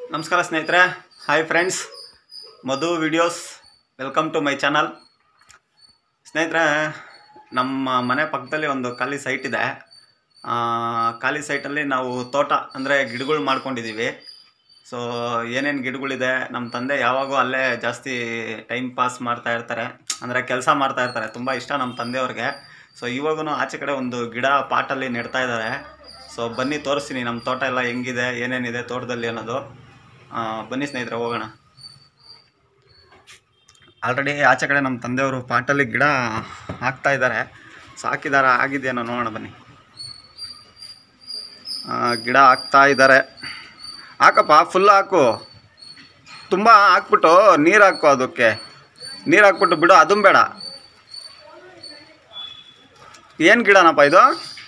ನಮಸ್ಕಾರ ಸ್ನೇಹಿತರೆ hi friends Madhu videos welcome to my channel ಸ್ನೇಹಿತರೆ ನಮ್ಮ ಮನೆ ಪಕ್ಕದಲ್ಲಿ ಒಂದು ಖಾಲಿ ಸೈಟ್ ಇದೆ ಆ, ಖಾಲಿ ಸೈಟಲ್ಲಿ ನಾವು ತೋಟ ಅಂದರೆ ಗಿಡಗಳು ಮಾಡ್ಕೊಂಡಿದ್ದೀವಿ ಸೊ ಏನೇನು ಗಿಡಗಳಿದೆ ನಮ್ಮ ತಂದೆ ಯಾವಾಗೂ ಅಲ್ಲೇ ಜಾಸ್ತಿ ಟೈಮ್ ಪಾಸ್ ಮಾಡ್ತಾ ಇರ್ತಾರೆ ಅಂದರೆ ಕೆಲಸ ಮಾಡ್ತಾ ಇರ್ತಾರೆ ತುಂಬ ಇಷ್ಟ ನಮ್ಮ ತಂದೆಯವ್ರಿಗೆ ಸೊ ಇವಾಗೂ ಆಚೆ ಕಡೆ ಒಂದು ಗಿಡ ಪಾಟಲ್ಲಿ ನೆಡ್ತಾ ಇದ್ದಾರೆ ಸೊ ಬನ್ನಿ ತೋರಿಸ್ತೀನಿ ನಮ್ಮ ತೋಟ ಎಲ್ಲ ಹೆಂಗಿದೆ ಏನೇನಿದೆ ತೋಟದಲ್ಲಿ ಅನ್ನೋದು ಆ, ಬನ್ನಿ ಸ್ನೇಹಿತರೆ ಹೋಗೋಣ ಆಲ್ರೆಡಿ ಆಚೆ ಕಡೆ ನಮ್ಮ ತಂದೆಯವರು ಪಾಟಲ್ಲಿ ಗಿಡ ಹಾಕ್ತಾ ಇದ್ದಾರೆ ಸಾಕಿದಾರ ಆಗಿದೆಯೇನೋ ನೋಡೋಣ ಬನ್ನಿ ಆ, ಗಿಡ ಹಾಕ್ತಾ ಇದ್ದಾರೆ ಹಾಕಪ್ಪ ಫುಲ್ ಹಾಕು ತುಂಬ ಹಾಕ್ಬಿಟ್ಟು ನೀರು ಹಾಕು ಅದಕ್ಕೆ ನೀರು ಹಾಕ್ಬಿಟ್ಟು ಬಿಡು ಅದೂ ಬೇಡ ಏನು ಗಿಡನಪ್ಪ ಇದು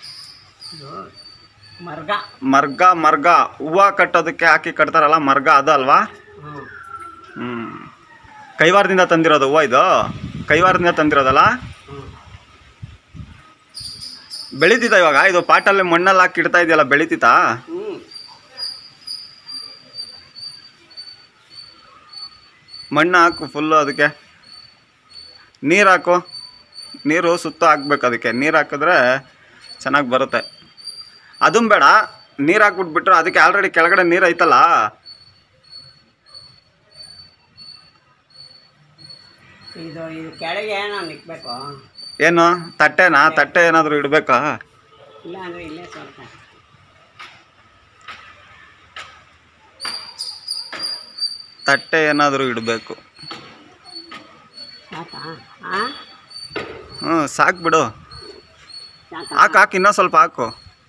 ಮರ್ಗ ಮರ್ಗ ಮರ್ಗ ಹೂವು ಕಟ್ಟೋದಕ್ಕೆ ಹಾಕಿ ಕಟ್ತಾರಲ್ಲ ಮರ್ಗ ಅದು ಅಲ್ವಾ ಹ್ಞೂ ಕೈವಾರದಿಂದ ತಂದಿರೋದು ಹೂವು ಇದು ಕೈವಾರದಿಂದ ತಂದಿರೋದಲ್ಲ ಬೆಳೀತಿತ್ತ ಇವಾಗ ಇದು ಪಾಟಲ್ಲಿ ಮಣ್ಣಲ್ಲಿ ಹಾಕಿ ಇಡ್ತಾ ಇದೆಯಲ್ಲ ಬೆಳೀತಿತ್ತಾ ಹ್ಞೂ ಮಣ್ಣು ಹಾಕು ಫುಲ್ಲು ಅದಕ್ಕೆ ನೀರು ಹಾಕು ನೀರು ಸುತ್ತ ಹಾಕ್ಬೇಕು ಅದಕ್ಕೆ ನೀರು ಹಾಕಿದ್ರೆ ಚೆನ್ನಾಗಿ ಬರುತ್ತೆ ಅದೂ ಬೇಡ ನೀರು ಹಾಕ್ಬಿಟ್ಬಿಟ್ರೆ ಅದಕ್ಕೆ ಆಲ್ರೆಡಿ ಕೆಳಗಡೆ ನೀರು ಐತಲ್ಲ ಇದು ಇದು ಕೆಳಗೆ ನಾನು ಇಕ್ಬೇಕು ಏನು ತಟ್ಟೆನಾ ತಟ್ಟೆ ಏನಾದರೂ ಇಡಬೇಕಾ ಇಲ್ಲ ಅಂದರೆ ಇಲ್ಲೇ ಸ್ವಲ್ಪ ತಟ್ಟೆ ಏನಾದರೂ ಇಡಬೇಕು ಸಾಕಾ ಹಾಂ ಹ್ಞೂ ಸಾಕು ಬಿಡು ಸಾಕಾ ಹಾಕು ಹಾಕು ಇನ್ನೂ ಸ್ವಲ್ಪ ಹಾಕು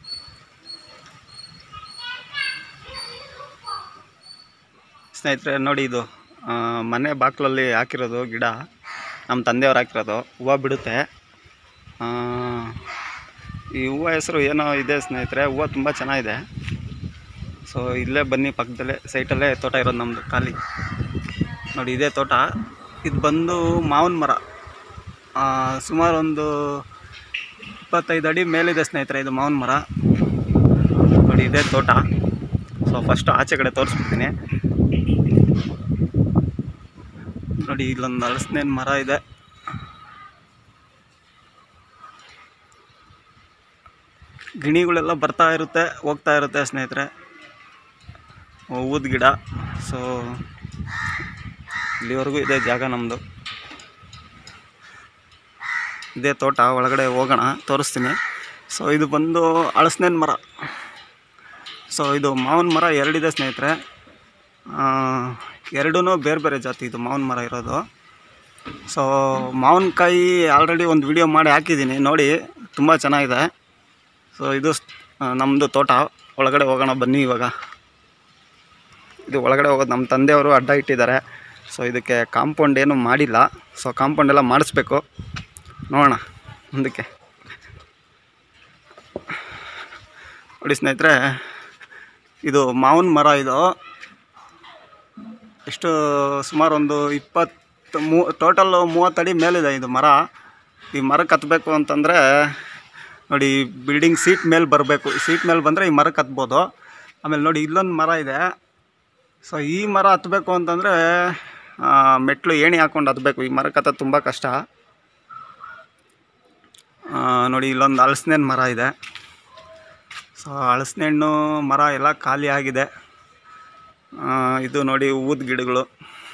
ಸ್ನೇಹಿತರೆ ನೋಡಿ ಇದು ಆ, ಮನೆ ಬಾಗಿಲಲ್ಲಿ ಹಾಕಿರೋದು ಗಿಡ ನಮ್ಮ ತಂದೆಯವ್ರು ಹಾಕಿರೋದು ಹೂವು ಬಿಡುತ್ತೆ ಆ, ಈ ಹೂವು ಹೆಸರು ಏನೋ ಇದೆ ಸ್ನೇಹಿತರೆ ಹೂವು ತುಂಬ ಚೆನ್ನಾಗಿದೆ ಸೊ ಇಲ್ಲೇ ಬನ್ನಿ ಪಕ್ಕದಲ್ಲೇ ಸೈಟಲ್ಲೇ ತೋಟ ಇರೋದು ನಮ್ಮದು ಖಾಲಿ ನೋಡಿ ಇದೇ ತೋಟ ಇದು ಬಂದು ಮಾವಿನ ಮರ ಆ, ಸುಮಾರು ಒಂದು ಇಪ್ಪತ್ತೈದು ಅಡಿ ಮೇಲಿದೆ ಸ್ನೇಹಿತರೆ ಇದು ಮಾವಿನ ಮರ ನೋಡಿ ಇದೇ ತೋಟ ಸೊ ಫಸ್ಟ್ ಆಚೆ ಕಡೆ ತೋರಿಸ್ಬಿಡ್ತೀನಿ ನೋಡಿ ಇಲ್ಲೊಂದು ಹಲಸಿನ ಮರ ಇದೆ ಗಿಣಿಗಳೆಲ್ಲ ಬರ್ತಾ ಇರುತ್ತೆ ಹೋಗ್ತಾ ಇರುತ್ತೆ ಸ್ನೇಹಿತರೆ ಹೂವದ ಗಿಡ ಸೊ ಇಲ್ಲಿವರೆಗೂ ಇದೆ ಜಾಗ ನಮ್ಮದು ಇದೇ ತೋಟ ಒಳಗಡೆ ಹೋಗೋಣ ತೋರಿಸ್ತೀನಿ ಸೊ ಇದು ಬಂದು ಹಳಸಿನ ಮರ ಸೊ ಇದು ಮಾವಿನ ಮರ ಎರಡಿದೆ ಸ್ನೇಹಿತರೆ ಎರಡೂ ಬೇರೆ ಬೇರೆ ಜಾತಿ ಇದು ಮಾವಿನ ಮರ ಇರೋದು ಸೊ ಮಾವಿನಕಾಯಿ ಆಲ್ರೆಡಿ ಒಂದು ವಿಡಿಯೋ ಮಾಡಿ ಹಾಕಿದ್ದೀನಿ ನೋಡಿ ತುಂಬ ಚೆನ್ನಾಗಿದೆ ಸೊ ಇದು ನಮ್ಮದು ತೋಟ ಒಳಗಡೆ ಹೋಗೋಣ ಬನ್ನಿ ಇವಾಗ ಇದು ಒಳಗಡೆ ಹೋಗೋದು ನಮ್ಮ ತಂದೆಯವರು ಅಡ್ಡ ಇಟ್ಟಿದ್ದಾರೆ ಸೊ ಇದಕ್ಕೆ ಕಾಂಪೌಂಡ್ ಏನು ಮಾಡಿಲ್ಲ ಸೊ ಕಾಂಪೌಂಡ್ ಎಲ್ಲ ಮಾಡಿಸ್ಬೇಕು ನೋಡೋಣ ಮುಂದಕ್ಕೆ ನೋಡಿ ಸ್ನೇಹಿತರೆ ಇದು ಮಾವಿನ ಮರ ಇದು ಎಷ್ಟು ಸುಮಾರು ಒಂದು ಇಪ್ಪತ್ತು ಮೂ ಟೋಟಲ್ ಮೂವತ್ತಡಿ ಮೇಲಿದೆ ಇದು ಮರ ಈ ಮರ ಕತ್ತಬೇಕು ಅಂತಂದರೆ ನೋಡಿ ಬಿಲ್ಡಿಂಗ್ ಸೀಟ್ ಮೇಲೆ ಬರಬೇಕು ಸೀಟ್ ಮೇಲೆ ಬಂದರೆ ಈ ಮರ ಕತ್ಬೋದು ಆಮೇಲೆ ನೋಡಿ ಇಲ್ಲೊಂದು ಮರ ಇದೆ ಸೊ ಈ ಮರ ಹತ್ತಬೇಕು ಅಂತಂದರೆ ಮೆಟ್ಲು ಏಣಿ ಹಾಕ್ಕೊಂಡು ಹತ್ತಬೇಕು ಈ ಮರ ಕತ್ತ ತುಂಬ ಕಷ್ಟ ಆ, ನೋಡಿ ಇಲ್ಲೊಂದು ಹಲಸಿನ ಮರ ಇದೆ ಸೊ ಹಲಸಿನ ಹಣ್ಣು ಮರ ಎಲ್ಲ ಖಾಲಿ ಆಗಿದೆ ಆ, ಇದು ನೋಡಿ ಹೂವದ ಗಿಡಗಳು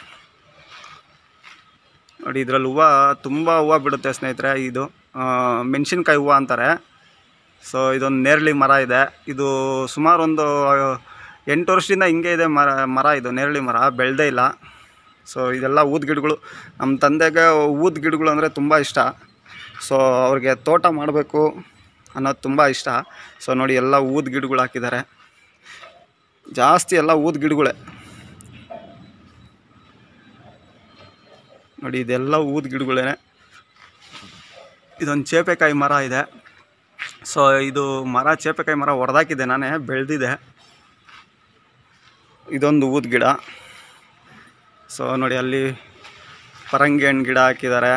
ನೋಡಿ ಇದರಲ್ಲಿ ಹೂವು ತುಂಬ ಹೂವು ಬಿಡುತ್ತೆ ಸ್ನೇಹಿತರೆ ಇದು ಆ, ಮೆಣಸಿನ್ಕಾಯಿ ಹೂವು ಅಂತಾರೆ ಸೊ ಇದೊಂದು ನೇರಳೆ ಮರ ಇದೆ ಇದು ಸುಮಾರು ಒಂದು ಎಂಟು ವರ್ಷದಿಂದ ಹಿಂಗೆ ಇದೆ ಮರ ಮರ ಇದು ನೇರಳೆ ಮರ ಬೆಳೆದೇ ಇಲ್ಲ ಸೊ ಇದೆಲ್ಲ ಊದ ಗಿಡಗಳು ನಮ್ಮ ತಂದೆಗೆ ಊದ ಗಿಡಗಳು ಅಂದರೆ ತುಂಬ ಇಷ್ಟ ಸೊ ಅವ್ರಿಗೆ ತೋಟ ಮಾಡಬೇಕು ಅನ್ನೋದು ತುಂಬ ಇಷ್ಟ ಸೊ ನೋಡಿ ಎಲ್ಲ ಊದ ಗಿಡಗಳು ಹಾಕಿದ್ದಾರೆ ಜಾಸ್ತಿ ಎಲ್ಲ ಊದ ಗಿಡಗಳೇ ನೋಡಿ ಇದೆಲ್ಲ ಊದ ಗಿಡಗಳೇ ಇದೊಂದು ಚೇಪೆಕಾಯಿ ಮರ ಇದೆ ಸೊ ಇದು ಮರ ಚೇಪೆಕಾಯಿ ಮರ ಹೊಡೆದಾಕಿದೆ ನಾನೇ ಬೆಳೆದಿದೆ ಇದೊಂದು ಊದ ಗಿಡ ಸೊ ನೋಡಿ ಅಲ್ಲಿ ಪರಂಗಿ ಹಣ್ಣು ಗಿಡ ಹಾಕಿದ್ದಾರೆ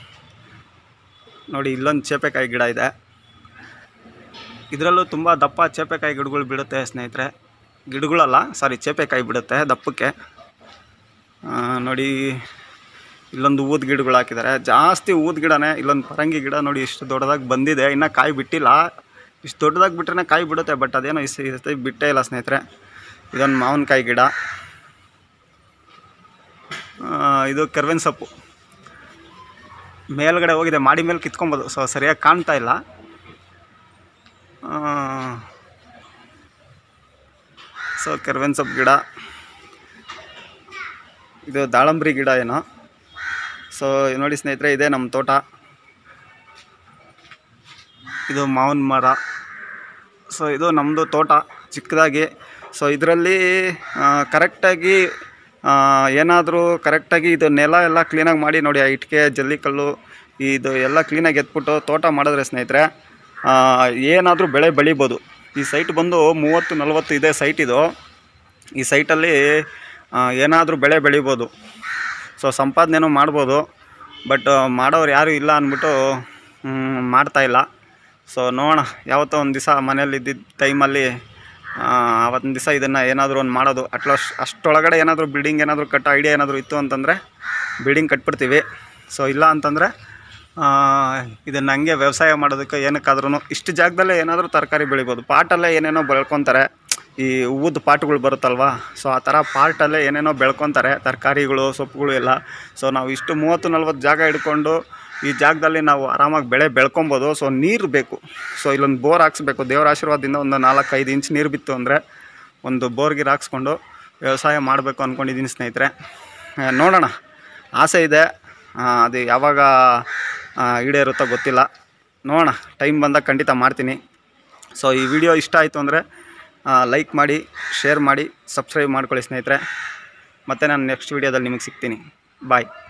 ನೋಡಿ ಇಲ್ಲೊಂದು ಚೇಪೆಕಾಯಿ ಗಿಡ ಇದೆ ಇದರಲ್ಲೂ ತುಂಬ ದಪ್ಪ ಚೇಪೆಕಾಯಿ ಗಿಡಗಳು ಬಿಡುತ್ತೆ ಸ್ನೇಹಿತರೆ ಗಿಡಗಳಲ್ಲ ಸಾರಿ ಚೇಪೆಕಾಯಿ ಬಿಡುತ್ತೆ ದಪ್ಪಕ್ಕೆ ಆ, ನೋಡಿ ಇಲ್ಲೊಂದು ಊದ್ ಗಿಡಗಳು ಹಾಕಿದ್ದಾರೆ ಜಾಸ್ತಿ ಊದ್ ಗಿಡನೇ ಇಲ್ಲೊಂದು ಪರಂಗಿ ಗಿಡ ನೋಡಿ ಇಷ್ಟು ದೊಡ್ಡದಾಗಿ ಬಂದಿದೆ ಇನ್ನೂ ಕಾಯಿ ಬಿಟ್ಟಿಲ್ಲ ಇಷ್ಟು ದೊಡ್ಡದಾಗಿ ಬಿಟ್ರೆ ಕಾಯಿ ಬಿಡುತ್ತೆ ಬಟ್ ಅದೇನೋ ಇಸ್ ಈ ಸತಿ ಬಿಟ್ಟೇ ಇಲ್ಲ ಸ್ನೇಹಿತರೆ ಇದೊಂದು ಮಾವಿನಕಾಯಿ ಗಿಡ ಆ, ಇದು ಕೆರ್ವಿನ ಸೊಪ್ಪು ಮೇಲ್ಗಡೆ ಹೋಗಿದೆ ಮಾಡಿ ಮೇಲೆ ಕಿತ್ಕೊಬೋದು ಸೊ ಸರಿಯಾಗಿ ಕಾಣ್ತಾ ಇಲ್ಲ ಸೊ ಕೆರ್ವಿನ ಸೊಪ್ಪು ಗಿಡ ಇದು ದಾಳಂಬ್ರಿ ಗಿಡ ಏನೋ ಸೊ ನೋಡಿ ಸ್ನೇಹಿತರೆ ಇದೆ ನಮ್ಮ ತೋಟ ಇದು ಮಾವಿನ ಮರ ಸೊ ಇದು ನಮ್ಮದು ತೋಟ ಚಿಕ್ಕದಾಗಿ ಸೊ ಇದರಲ್ಲಿ ಕರೆಕ್ಟಾಗಿ ಏನಾದರೂ ಕರೆಕ್ಟಾಗಿ ಇದು ನೆಲ ಎಲ್ಲ ಕ್ಲೀನಾಗಿ ಮಾಡಿ ನೋಡಿ ಆ ಇಟ್ಟಿಗೆ ಜಲ್ಲಿಕಲ್ಲು ಇದು ಎಲ್ಲ ಕ್ಲೀನಾಗಿ ಎತ್ಬಿಟ್ಟು ತೋಟ ಮಾಡಿದ್ರೆ ಸ್ನೇಹಿತರೆ ಏನಾದರೂ ಬೆಳೆ ಬೆಳಿಬೋದು ಈ ಸೈಟ್ ಬಂದು ಮೂವತ್ತು ನಲ್ವತ್ತು ಇದೆ ಸೈಟ್ ಇದು ಈ ಸೈಟಲ್ಲಿ ಏನಾದರೂ ಬೆಳೆ ಬೆಳಿಬೋದು ಸೊ ಸಂಪಾದನೆನೂ ಮಾಡ್ಬೋದು ಬಟ್ ಮಾಡೋರು ಯಾರೂ ಇಲ್ಲ ಅಂದ್ಬಿಟ್ಟು ಮ್, ಮಾಡ್ತಾಯಿಲ್ಲ ಸೊ ನೋಡೋಣ ಯಾವತ್ತೋ ಒಂದು ದಿವಸ ಮನೇಲಿ ಇದ್ದಿದ್ದ ಟೈಮಲ್ಲಿ ಅವತ್ತಿನ ದಿವಸ ಇದನ್ನು ಏನಾದರೂ ಒಂದು ಮಾಡೋದು ಅಟ್ಲೀಸ್ಟ್ ಅಷ್ಟೊಳಗಡೆ ಏನಾದರೂ ಬಿಲ್ಡಿಂಗ್ ಏನಾದರೂ ಕಟ್ಟೋ ಐಡಿಯಾ ಏನಾದರೂ ಇತ್ತು ಅಂತಂದರೆ ಬಿಲ್ಡಿಂಗ್ ಕಟ್ಬಿಡ್ತೀವಿ ಸೊ ಇಲ್ಲ ಅಂತಂದರೆ ಇದನ್ನು ಹಂಗೆ ವ್ಯವಸಾಯ ಮಾಡೋದಕ್ಕೆ ಏನಕ್ಕಾದ್ರೂ ಇಷ್ಟು ಜಾಗದಲ್ಲೇ ಏನಾದರೂ ತರಕಾರಿ ಬೆಳಿಬೋದು ಪಾಟಲ್ಲೇ ಏನೇನೋ ಬೆಳ್ಕೊತಾರೆ ಈ ಹೂವದ ಪಾಟ್ಗಳು ಬರುತ್ತಲ್ವಾ ಸೊ ಆ ಥರ ಪಾಟಲ್ಲೇ ಏನೇನೋ ಬೆಳ್ಕೊತಾರೆ ತರಕಾರಿಗಳು ಸೊಪ್ಪುಗಳು ಎಲ್ಲ ಸೊ ನಾವು ಇಷ್ಟು ಮೂವತ್ತು ನಲ್ವತ್ತು ಜಾಗ ಹಿಡ್ಕೊಂಡು ಈ ಜಾಗದಲ್ಲಿ ನಾವು ಆರಾಮಾಗಿ ಬೆಳೆ ಬೆಳ್ಕೊಬೋದು ಸೊ ನೀರು ಬೇಕು ಸೊ ಇಲ್ಲೊಂದು ಬೋರ್ ಹಾಕ್ಸ್ಬೇಕು ದೇವರ ಆಶೀರ್ವಾದದಿಂದ ಒಂದು ನಾಲ್ಕೈದು ಇಂಚ್ ನೀರು ಬಿತ್ತು ಅಂದರೆ ಒಂದು ಬೋರ್ ಗೀರ್ ಹಾಕ್ಸ್ಕೊಂಡು ವ್ಯವಸಾಯ ಮಾಡಬೇಕು ಅಂದ್ಕೊಂಡಿದ್ದೀನಿ ಸ್ನೇಹಿತರೆ ಆ, ನೋಡೋಣ ಆಸೆ ಇದೆ ಆ, ಅದು ಯಾವಾಗ ಆ, ಈಡೇರುತ್ತೋ ಗೊತ್ತಿಲ್ಲ ನೋಡೋಣ ಟೈಮ್ ಬಂದಾಗ ಖಂಡಿತ ಮಾಡ್ತೀನಿ ಸೊ ಈ ವಿಡಿಯೋ ಇಷ್ಟ ಆಯಿತು ಅಂದರೆ ಲೈಕ್ ಮಾಡಿ ಶೇರ್ ಮಾಡಿ ಸಬ್ಸ್ಕ್ರೈಬ್ ಮಾಡ್ಕೊಳ್ಳಿ ಸ್ನೇಹಿತರೆ ಮತ್ತು ನಾನು ನೆಕ್ಸ್ಟ್ ವೀಡಿಯೋದಲ್ಲಿ ನಿಮಗೆ ಸಿಗ್ತೀನಿ ಬಾಯ್